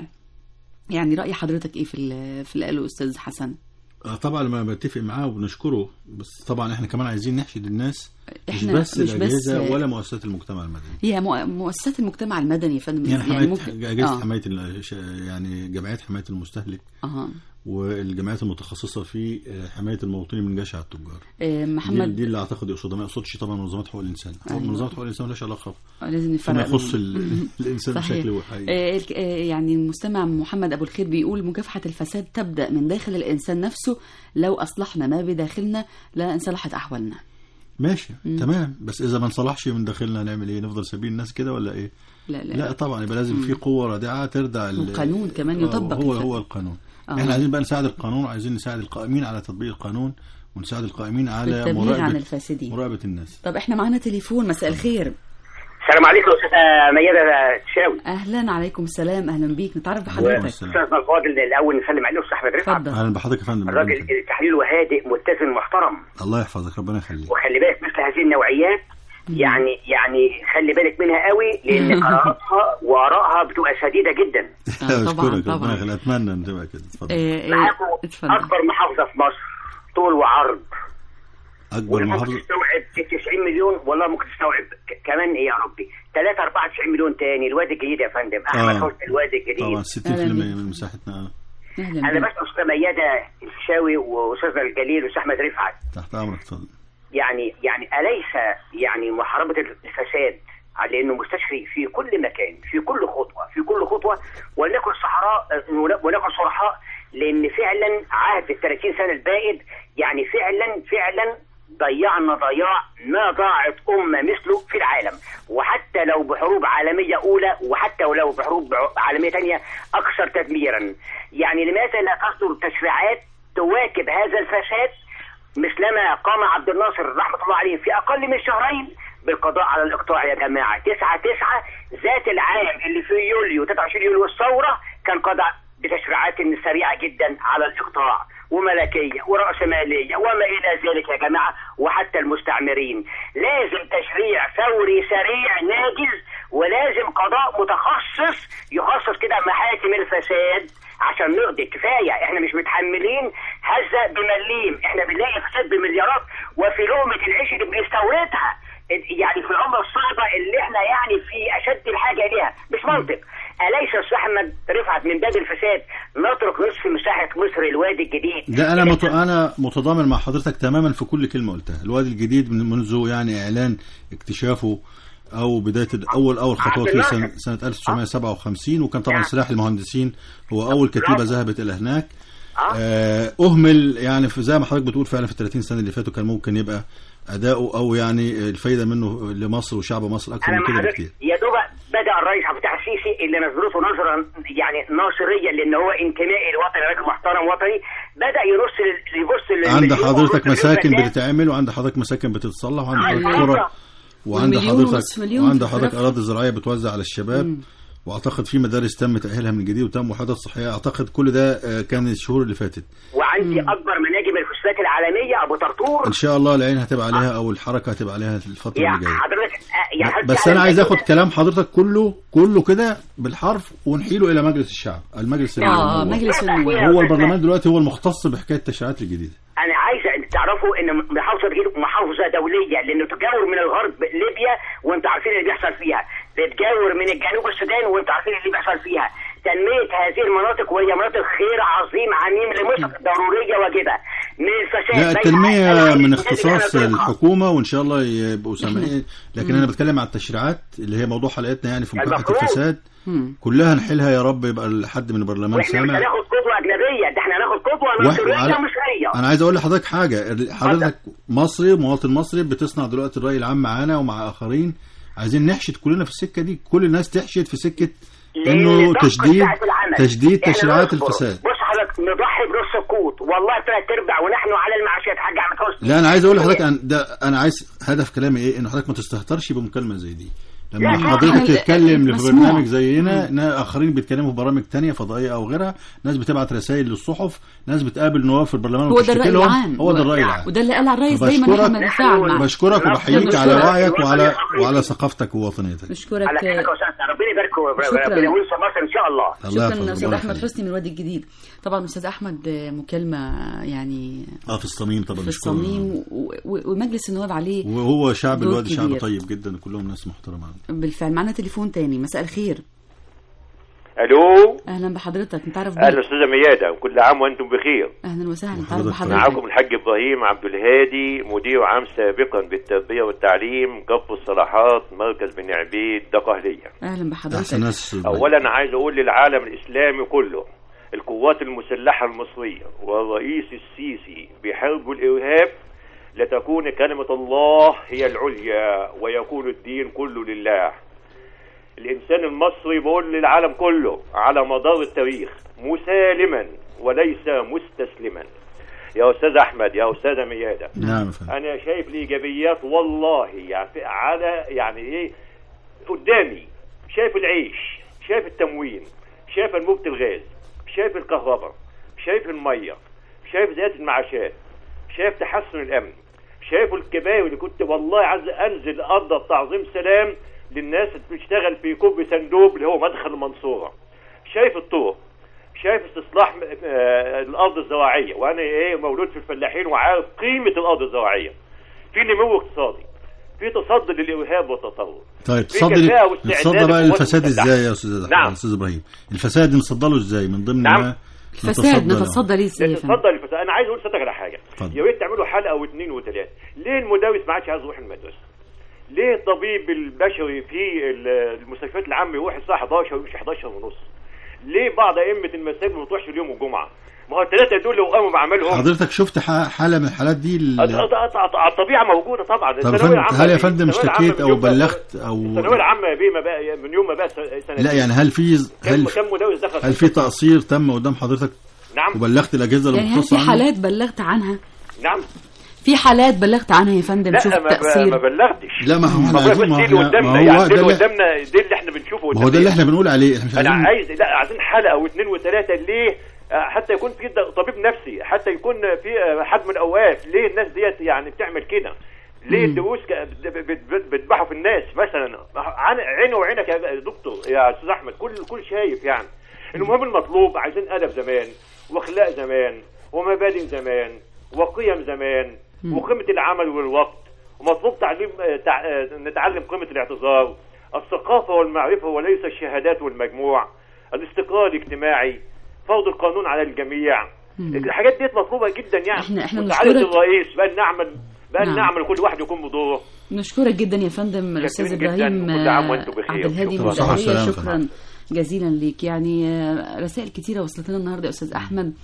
Speaker 1: يعني راي حضرتك ايه في ال- في اللي قاله الاستاذ حسن
Speaker 2: آه، طبعا ما بتفق معاه وبنشكره بس طبعا احنا كمان عايزين نحشد الناس مش
Speaker 1: إحنا
Speaker 2: بس
Speaker 1: مش بس-
Speaker 2: الاجهزه ولا مؤسسات المجتمع المدني
Speaker 1: هي مؤ- مؤسسات المجتمع المدني يا فندم
Speaker 2: يعني حمايه
Speaker 1: ممكن
Speaker 2: اجهزه
Speaker 1: آه.
Speaker 2: حمايه ال- ش- يعني جمعيات حمايه المستهلك
Speaker 1: أها.
Speaker 2: والجمعيات المتخصصه في آه، حمايه المواطنين من جشع التجار
Speaker 1: آه،
Speaker 2: دي,
Speaker 1: محمد
Speaker 2: دي اللي اعتقد يقصدها ما يقصدش طبعا منظمات حقوق الانسان هو
Speaker 1: أيوة.
Speaker 2: منظمات حقوق الانسان مالهاش علاقه
Speaker 1: آه، لازم
Speaker 2: فيما
Speaker 1: نفرق
Speaker 2: يخص
Speaker 1: بين-
Speaker 2: ال- الانسان
Speaker 1: صحيح.
Speaker 2: بشكل حقيقي
Speaker 1: آه، الك- آه، يعني المستمع محمد ابو الخير بيقول مكافحه الفساد تبدا من داخل الانسان نفسه لو اصلحنا ما بداخلنا لا انصلحت احوالنا
Speaker 2: ماشي تمام بس اذا ما نصلحش من داخلنا هنعمل ايه نفضل سابين الناس كده ولا ايه
Speaker 1: لا لا,
Speaker 2: لا طبعا يبقى لازم في قوه رادعه تردع ال-
Speaker 1: والقانون كمان
Speaker 2: آه،
Speaker 1: يطبق
Speaker 2: هو
Speaker 1: الفساد.
Speaker 2: هو القانون
Speaker 1: آه.
Speaker 2: احنا عايزين بقى نساعد القانون وعايزين نساعد القائمين على تطبيق القانون ونساعد القائمين على
Speaker 1: بالتبليغ عن
Speaker 2: مراقبه
Speaker 1: الفاسدين
Speaker 2: مراقبه الناس
Speaker 1: طب احنا معانا تليفون مساء الخير
Speaker 11: السلام عليكم استاذه ميادة تشاوي
Speaker 1: اهلا عليكم السلام اهلا بيك نتعرف بحضرتك
Speaker 11: استاذنا الفاضل الاول نسلم عليه استاذ احمد رفعت
Speaker 1: اتفضل
Speaker 2: اهلا بحضرتك يا فندم
Speaker 11: الراجل تحليله هادئ متزن محترم
Speaker 2: الله يحفظك ربنا يخليك
Speaker 11: وخلي بالك مثل هذه النوعيات يعني يعني خلي بالك منها قوي لان قراراتها وارائها بتبقى شديده جدا
Speaker 1: آه، طبعاً،
Speaker 2: اشكرك
Speaker 1: طبعاً.
Speaker 2: ربنا يخليك اتمنى ان تبقى كده اتفضل
Speaker 1: آه، آه،
Speaker 11: معاكم
Speaker 1: اتفضل
Speaker 11: اكبر محافظه في مصر طول وعرض
Speaker 2: اكبر
Speaker 11: واللي ممكن
Speaker 2: محافظه
Speaker 11: تستوعب 90 مليون والله ممكن تستوعب ك- كمان ايه يا ربي 3 94 مليون تاني الواد الجديد يا فندم احمد
Speaker 2: آه.
Speaker 11: حسني الواد الجديد
Speaker 2: طبعا 60%
Speaker 1: أهلا
Speaker 2: من مساحتنا آه.
Speaker 1: اهلا
Speaker 11: انا
Speaker 1: بيك
Speaker 11: بس استاذ ميادة الفيشاوي واستاذنا الجليل واستاذ احمد رفعت
Speaker 2: تحت امرك اتفضل
Speaker 11: يعني يعني اليس يعني محاربه الفساد على انه مستشفي في كل مكان في كل خطوه في كل خطوه ولنكن صحراء ولنكن صرحاء لان فعلا عهد ال 30 سنه البائد يعني فعلا فعلا ضيعنا ضياع ما ضاعت امه مثله في العالم وحتى لو بحروب عالميه اولى وحتى ولو بحروب عالميه ثانيه اكثر تدميرا يعني لماذا لا تصدر تشريعات تواكب هذا الفساد مثلما قام عبد الناصر رحمه الله عليه في اقل من شهرين بالقضاء على الاقطاع يا جماعه 9 9 ذات العام اللي في يوليو 23 يوليو الثوره كان قضى بتشريعات سريعه جدا على الاقطاع وملكيه وراسماليه وما الى ذلك يا جماعه وحتى المستعمرين لازم تشريع فوري سريع ناجز ولازم قضاء متخصص يخصص كده محاكم الفساد عشان نقضي كفايه احنا مش متحملين هزه بمليم احنا بنلاقي فساد بمليارات وفي لقمه العيش اللي بنستوردها يعني في العمله الصعبه اللي احنا يعني في اشد الحاجه ليها مش منطق اليس استاذ احمد رفعت من باب الفساد نترك نصف مساحه مصر الوادي الجديد
Speaker 2: ده انا مت... انا متضامن مع حضرتك تماما في كل كلمه قلتها الوادي الجديد من منذ يعني اعلان اكتشافه او بدايه اول اول خطوات في سنه سنه 1957 وكان طبعا سلاح المهندسين هو اول كتيبه ذهبت الى هناك آه، اهمل يعني في زي ما حضرتك بتقول فعلا في ال 30 سنه اللي فاتوا كان ممكن يبقى اداؤه او يعني الفايده منه لمصر وشعب مصر اكثر
Speaker 11: انا
Speaker 2: من
Speaker 11: مع
Speaker 2: كده
Speaker 11: حضرتك
Speaker 2: بكتير
Speaker 11: يا دوب بدا الرئيس عبد الفتاح السيسي اللي نظرته نظره يعني ناصريه لان هو انتمائي لوطني راجل محترم وطني بدا يبص لل- يبص لل-
Speaker 2: عند
Speaker 11: للمليون
Speaker 2: حضرتك
Speaker 11: ونص
Speaker 2: مساكن
Speaker 11: مليون فدان.
Speaker 2: بتتعمل وعند حضرتك مساكن بتتصلح وعند
Speaker 11: آه،
Speaker 2: حضرتك
Speaker 11: أيوة.
Speaker 2: قرى وعند
Speaker 1: ومليون
Speaker 2: حضرتك
Speaker 1: ونص مليون
Speaker 2: وعند
Speaker 1: في
Speaker 2: حضرتك
Speaker 1: الفرق.
Speaker 2: اراضي زراعيه بتوزع على الشباب واعتقد في مدارس تم تاهيلها من جديد وتم وحدات صحيه اعتقد كل ده آه، كان الشهور اللي فاتت
Speaker 11: وعندي اكبر مناجم الفسفات العالميه ابو طرطور
Speaker 2: ان شاء الله العين هتبقى عليها او الحركه هتبقى عليها الفتره
Speaker 11: يا
Speaker 2: اللي جايه
Speaker 11: حضرتك آه، يا حضرتك
Speaker 2: بس
Speaker 11: يعني
Speaker 2: انا عايز
Speaker 11: أنت
Speaker 2: اخد
Speaker 11: كده-
Speaker 2: كلام حضرتك كله كله كده بالحرف ونحيله الى مجلس الشعب المجلس
Speaker 1: اه
Speaker 2: النواب.
Speaker 1: مجلس النواب
Speaker 2: هو البرلمان دلوقتي هو المختص بحكايه التشريعات الجديده
Speaker 11: انا عايز تعرفوا ان محافظه بجيل محافظه دوليه لانه تجاور من الغرب ليبيا وانتوا عارفين اللي بيحصل فيها بتجاور من الجنوب السودان وانتوا عارفين اللي بيحصل فيها تنميه هذه المناطق وهي مناطق خير عظيم عميم لمصر ضروريه واجبه من الفساد
Speaker 2: لا
Speaker 11: بين
Speaker 2: التنمية
Speaker 11: العائلات
Speaker 2: من
Speaker 11: التي
Speaker 2: اختصاص
Speaker 11: كانت تقع.
Speaker 2: الحكومة وإن شاء الله يبقوا سامعين لكن أنا بتكلم على التشريعات اللي هي موضوع حلقتنا يعني في مكافحة
Speaker 11: المفروض.
Speaker 2: الفساد كلها نحلها يا رب يبقى حد من البرلمان
Speaker 11: واحنا مش
Speaker 2: سامع
Speaker 11: هناخد قدوه اجنبيه ده احنا هناخد قدوه
Speaker 2: واحد-
Speaker 11: مصريه
Speaker 2: وعلى-
Speaker 11: مصريه
Speaker 2: انا عايز اقول لحضرتك حاجه حضرتك مصري مواطن مصري بتصنع دلوقتي الراي العام معانا ومع اخرين عايزين نحشد كلنا في السكه دي كل الناس تحشد في سكه انه
Speaker 11: لضغط
Speaker 2: تشديد
Speaker 11: ساعة العمل.
Speaker 2: تشديد
Speaker 11: إحنا
Speaker 2: تشريعات
Speaker 11: نصبر.
Speaker 2: الفساد
Speaker 11: بص حضرتك نضحي بنص القوت والله ثلاث ارباع ونحن على المعاشات حاج احمد حسني
Speaker 2: لا انا عايز اقول لحضرتك أن ده انا عايز هدف كلامي ايه ان حضرتك ما تستهترش بمكالمه زي دي
Speaker 11: لا،
Speaker 2: لما
Speaker 11: لا،
Speaker 2: حضرتك
Speaker 11: لا،
Speaker 2: تتكلم في
Speaker 11: مسموع.
Speaker 2: برنامج زينا نا- اخرين بيتكلموا في برامج تانية فضائيه او غيرها ناس بتبعت رسائل للصحف ناس بتقابل نواب في البرلمان
Speaker 1: هو ده
Speaker 2: وتشتكي
Speaker 1: الرأي
Speaker 2: لهم.
Speaker 1: العام
Speaker 2: هو ده الراي العام
Speaker 1: وده اللي قال على الرئيس دايما احنا
Speaker 2: بشكرك
Speaker 1: بنتفاعل معاه
Speaker 2: بشكرك وبحييك على
Speaker 1: بشكرك.
Speaker 2: وعيك وعلى وعلى ثقافتك ووطنيتك
Speaker 1: بشكرك
Speaker 11: على خيرك يا استاذ ربنا يبارك
Speaker 1: شكراً.
Speaker 11: ربنا يوصل مصر ان شاء الله
Speaker 2: الله
Speaker 1: شكرا
Speaker 2: يحفظك،
Speaker 1: استاذ
Speaker 2: الله
Speaker 1: احمد
Speaker 2: يخليك.
Speaker 1: حسني من الوادي الجديد طبعا استاذ احمد آه، مكالمه يعني
Speaker 2: اه في الصميم طبعا
Speaker 1: في
Speaker 2: بشكره.
Speaker 1: الصميم و- و- ومجلس النواب عليه
Speaker 2: وهو شعب
Speaker 1: دور
Speaker 2: الوادي شعب
Speaker 1: كبير.
Speaker 2: طيب جدا كلهم ناس محترمه
Speaker 1: بالفعل معنا تليفون تاني مساء الخير
Speaker 12: الو
Speaker 1: اهلا بحضرتك نتعرف
Speaker 12: اهلا
Speaker 1: بيك
Speaker 12: استاذه ميادة وكل عام وانتم بخير
Speaker 1: اهلا وسهلا نتعرف بحضرتك
Speaker 12: معاكم الحاج ابراهيم عبد الهادي مدير عام سابقا بالتربيه والتعليم كف الصلاحات مركز بني عبيد دقهليه
Speaker 1: اهلا بحضرتك
Speaker 2: احسن ناس
Speaker 12: اولا عايز اقول للعالم الاسلامي كله القوات المسلحه المصريه والرئيس السيسي بيحاربوا الارهاب لتكون كلمه الله هي العليا ويكون الدين كله لله الانسان المصري بقول للعالم كله على مدار التاريخ مسالما وليس مستسلما يا استاذ احمد يا استاذه مياده
Speaker 2: نعم يا فندم.
Speaker 12: انا شايف الايجابيات والله يعني في- على يعني ايه قدامي شايف العيش شايف التموين شايف انبوبه الغاز شايف الكهرباء شايف الميه شايف زياده المعاشات شايف تحسن الامن شايف الكباوي اللي كنت والله عايز انزل ارض تعظيم سلام للناس اللي بتشتغل في كوب صندوق اللي هو مدخل المنصوره شايف الطرق شايف استصلاح آه، الارض الزراعيه وانا ايه مولود في الفلاحين وعارف قيمه الارض الزراعيه في نمو اقتصادي في تصدي للارهاب والتطرف
Speaker 2: طيب
Speaker 12: في
Speaker 2: تصدي
Speaker 12: كفاءة واستعداد
Speaker 2: نتصدى بقى
Speaker 12: للقوات
Speaker 2: للفساد
Speaker 12: المسلحة.
Speaker 2: ازاي يا استاذ
Speaker 12: نعم.
Speaker 2: استاذ ابراهيم الفساد نتصدى له ازاي من ضمن
Speaker 12: نعم.
Speaker 2: ما
Speaker 1: الفساد
Speaker 2: له.
Speaker 1: نتصدى ليه سيدي يا فندم؟
Speaker 12: اتفضل الفساد انا عايز اقول لسيادتك على حاجه
Speaker 2: اتفضل.
Speaker 12: يا ريت تعملوا حلقه واثنين وثلاثه ليه المدرس ما عادش عايز يروح المدرسه ليه الطبيب البشري في ال- المستشفيات العامه يروح الساعه 11 ويمشي 11 ونص ليه بعض ائمه المساجد ما بتروحش اليوم الجمعه ما هو الثلاثه دول لو قاموا بعملهم
Speaker 2: حضرتك شفت ح- حالة من الحالات دي ال-
Speaker 12: أط- أط- أط- أط- الطبيعه موجوده طبعا
Speaker 2: طب يا
Speaker 12: الثانوية
Speaker 2: فندم
Speaker 12: العامة
Speaker 2: هل يا
Speaker 12: دي-
Speaker 2: فندم
Speaker 12: الثانوية العامة
Speaker 2: اشتكيت
Speaker 12: من
Speaker 2: او
Speaker 12: يوم ما-
Speaker 2: بلغت او
Speaker 12: الثانويه العامه يا بيه ما بقى من يوم ما بقى س- سنتين
Speaker 2: لا يعني هل في هل
Speaker 12: كم كم مدرس دخل
Speaker 2: هل في تقصير تم قدام حضرتك
Speaker 12: نعم
Speaker 2: وبلغت الاجهزه
Speaker 1: يعني هل
Speaker 2: المختصه
Speaker 1: في
Speaker 2: عنه؟
Speaker 1: حالات بلغت عنها
Speaker 12: نعم
Speaker 1: في حالات بلغت عنها يا فندم
Speaker 12: لا
Speaker 1: شوف
Speaker 12: ما, ب-
Speaker 1: التأثير
Speaker 12: ما بلغتش
Speaker 2: لا ما هو احنا
Speaker 12: ما هو
Speaker 2: عايزين ما
Speaker 12: دي
Speaker 2: هو
Speaker 12: اللي
Speaker 2: احنا-
Speaker 12: قدامنا
Speaker 2: ما هو
Speaker 12: يعني
Speaker 2: ده
Speaker 12: دي اللي
Speaker 2: اللي-
Speaker 12: قدامنا دي اللي احنا بنشوفه
Speaker 2: ما هو ده اللي احنا بنقول عليه احنا مش
Speaker 12: انا
Speaker 2: عايزين
Speaker 12: عايز لا عايزين حلقه واثنين وثلاثه ليه آه، حتى يكون في د- طبيب نفسي حتى يكون في آه، حد من الاوقاف ليه الناس ديت يعني بتعمل كده ليه الدروس ك- بت- بت- بت- بتذبحوا في الناس مثلا عن- عيني وعينك يا دكتور يا استاذ احمد كل كل شايف يعني المهم المطلوب عايزين ادب زمان واخلاق زمان ومبادئ زمان وقيم زمان وقيمه العمل والوقت ومطلوب تعليم آه، تع- آه، نتعلم قيمه الاعتذار الثقافه والمعرفه وليس الشهادات والمجموع الاستقرار الاجتماعي فرض القانون على الجميع الحاجات ديت مطلوبه جدا يعني
Speaker 1: إحنا- إحنا
Speaker 12: وسعاده
Speaker 1: بنشكرك.
Speaker 12: الرئيس بقى نعمل بقى
Speaker 1: نعم.
Speaker 12: نعمل كل واحد يكون بدوره
Speaker 1: نشكرك جدا يا فندم الاستاذ
Speaker 12: جداً،
Speaker 1: ابراهيم
Speaker 12: وكل عام
Speaker 1: آه،
Speaker 12: وأنتم بخير.
Speaker 1: عبد الهادي
Speaker 12: شكراً.
Speaker 1: من
Speaker 2: صحة
Speaker 1: الدهرية
Speaker 2: والسلامة.
Speaker 1: شكرا جزيلا ليك يعني آه، رسائل كتيره وصلت لنا النهارده يا استاذ احمد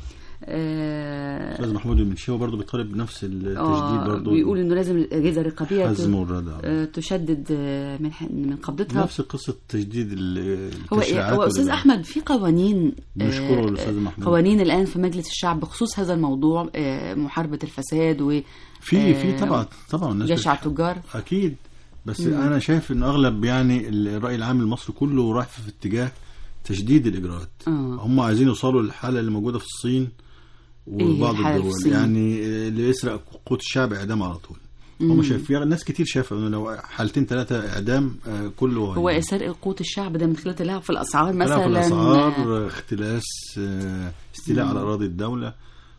Speaker 1: آه،
Speaker 2: استاذ محمود المنشاوي برضه بيطالب بنفس التجديد
Speaker 1: آه،
Speaker 2: برضه
Speaker 1: بيقول انه لازم الاجهزه الرقابيه ت-
Speaker 2: حزم والردع
Speaker 1: آه، تشدد آه، من ح- من قبضتها
Speaker 2: نفس قصه تجديد ال-
Speaker 1: هو
Speaker 2: التشريعات
Speaker 1: هو استاذ
Speaker 2: وال-
Speaker 1: احمد في قوانين آه،
Speaker 2: بنشكره الأستاذ محمود.
Speaker 1: قوانين الان في مجلس الشعب بخصوص هذا الموضوع آه، محاربه الفساد و
Speaker 2: في في
Speaker 1: آه،
Speaker 2: طبعا طبعا الناس
Speaker 1: جشع
Speaker 2: بتح-
Speaker 1: التجار
Speaker 2: اكيد بس
Speaker 1: مم.
Speaker 2: انا شايف ان اغلب يعني الراي العام المصري كله رايح في اتجاه تشديد الاجراءات
Speaker 1: آه.
Speaker 2: هم عايزين يوصلوا للحاله اللي موجوده في الصين وبعض
Speaker 1: الحالة في
Speaker 2: الدول
Speaker 1: الصين؟
Speaker 2: يعني اللي يسرق قوت الشعب اعدام على طول
Speaker 1: مم.
Speaker 2: هم شايفين ناس كتير شايفه انه لو حالتين ثلاثه اعدام آه، كله
Speaker 1: هو سرق قوت الشعب ده من خلال تلاعب في الاسعار
Speaker 2: مثلا
Speaker 1: مثلا
Speaker 2: في الاسعار اختلاس آه، استيلاء على اراضي الدوله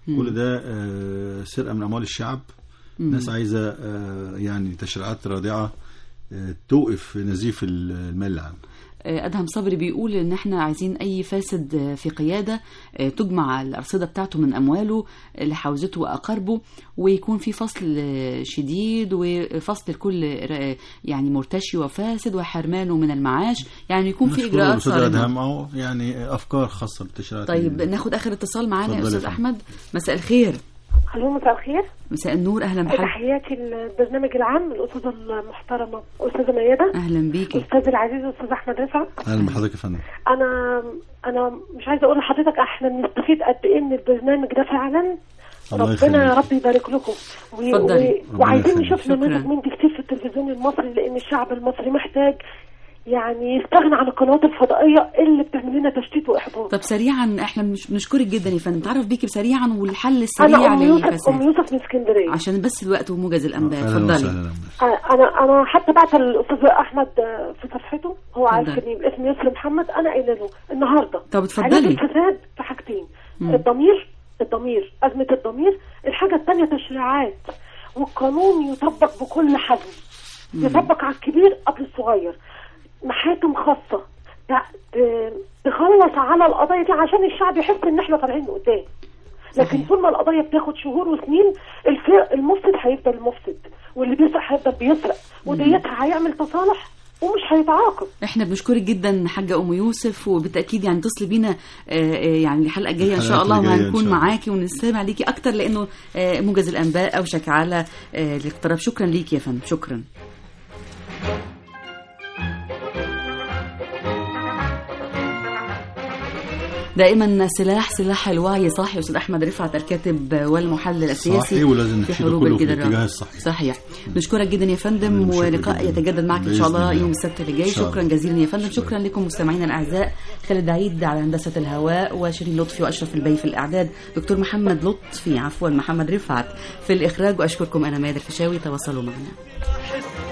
Speaker 1: مم.
Speaker 2: كل ده آه، سرقه من اموال الشعب
Speaker 1: مم.
Speaker 2: ناس عايزه آه، يعني تشريعات رادعه آه، توقف نزيف المال العام
Speaker 1: آه، ادهم صبري بيقول ان احنا عايزين اي فاسد آه، في قياده آه، تجمع الارصده بتاعته من امواله آه، لحوزته واقاربه ويكون في فصل آه، شديد وفصل لكل آه، يعني مرتشي وفاسد وحرمانه من المعاش يعني يكون في
Speaker 2: نشكر
Speaker 1: اجراءات
Speaker 2: الأستاذ
Speaker 1: صارمه
Speaker 2: أدهم أهو يعني افكار خاصه بالتشريعات
Speaker 1: طيب ناخد اخر اتصال معانا يا
Speaker 2: اتفضلي
Speaker 1: استاذ
Speaker 2: يا فندم.
Speaker 1: احمد مساء الخير
Speaker 13: الو مساء الخير
Speaker 1: مساء النور اهلا بحضرتك
Speaker 13: تحياتي البرنامج العام الاستاذه المحترمه استاذه ميادة
Speaker 1: اهلا بيكي
Speaker 13: استاذ العزيز استاذ احمد رفعت
Speaker 2: اهلا بحضرتك يا فندم
Speaker 13: انا انا مش عايزه اقول لحضرتك احنا بنستفيد قد ايه من البرنامج ده فعلا
Speaker 2: الله
Speaker 13: ربنا يا
Speaker 2: يخليك.
Speaker 13: رب يبارك لكم و...
Speaker 1: اتفضلي.
Speaker 13: و... وعايزين
Speaker 2: ربنا
Speaker 13: نشوف
Speaker 1: يخليك.
Speaker 13: نماذج
Speaker 1: شكراً.
Speaker 13: من دي كتير في التلفزيون المصري لان الشعب المصري محتاج يعني يستغنى عن القنوات الفضائيه اللي بتعمل لنا تشتيت واحباط
Speaker 1: طب سريعا احنا مش بنشكرك جدا يا فندم تعرف بيكي سريعا والحل السريع
Speaker 13: انا ام يوسف ام
Speaker 1: للفساد
Speaker 13: يوسف من اسكندريه
Speaker 1: عشان بس الوقت وموجز الانباء
Speaker 2: اهلا
Speaker 1: اتفضلي
Speaker 2: وسهلا
Speaker 13: انا انا حتى بعت الاستاذ احمد في صفحته هو
Speaker 1: اتفضل.
Speaker 13: عارفني باسم يسر محمد انا قايله له النهارده
Speaker 1: طب اتفضلي.
Speaker 13: علاج الفساد في حاجتين
Speaker 1: مم.
Speaker 13: الضمير الضمير ازمه الضمير الحاجه الثانيه تشريعات والقانون يطبق بكل حزم
Speaker 1: مم.
Speaker 13: يطبق على الكبير قبل الصغير محاكم خاصه ت- ت- تخلص على القضايا دي عشان الشعب يحس ان احنا طالعين قدام لكن
Speaker 1: صحيح.
Speaker 13: طول ما القضايا بتاخد شهور وسنين الف- المفسد هيفضل مفسد واللي بيسرق هيفضل بيسرق وديتها هيعمل تصالح ومش هيتعاقب
Speaker 1: احنا بنشكرك جدا حاجه ام يوسف وبالتاكيد يعني اتصلي بينا آه، آه، يعني الحلقه الجايه ان شاء
Speaker 2: الحلقات
Speaker 1: الله
Speaker 2: اللي جاية إن
Speaker 1: وهنكون
Speaker 2: شاء الله.
Speaker 1: معاكي ونستمع ليكي اكتر لانه آه، موجز الانباء اوشك على آه، الاقتراب شكرا ليكي يا فندم شكرا دائما سلاح سلاح الوعي صاحي استاذ احمد رفعت الكاتب والمحلل السياسي
Speaker 2: صحي ولازم
Speaker 1: في
Speaker 2: نشيله
Speaker 1: حروب
Speaker 2: كله في
Speaker 1: الجدران
Speaker 2: الاتجاه الصحيح.
Speaker 1: صحيح نشكرك جدا يا فندم
Speaker 2: متشكر
Speaker 1: ولقاء
Speaker 2: جداً.
Speaker 1: يتجدد معك ان شاء
Speaker 2: بإذن
Speaker 1: الله
Speaker 2: الله.
Speaker 1: يوم السبت اللي جاي
Speaker 2: إن شاء الله.
Speaker 1: شكرا جزيلا يا فندم شكرا لكم مستمعينا الاعزاء خالد عيد على هندسه الهواء وشيرين لطفي واشرف البي في الاعداد دكتور محمد لطفي عفوا محمد رفعت في الاخراج واشكركم انا مادر الفيشاوي تواصلوا معنا
Speaker 7: حس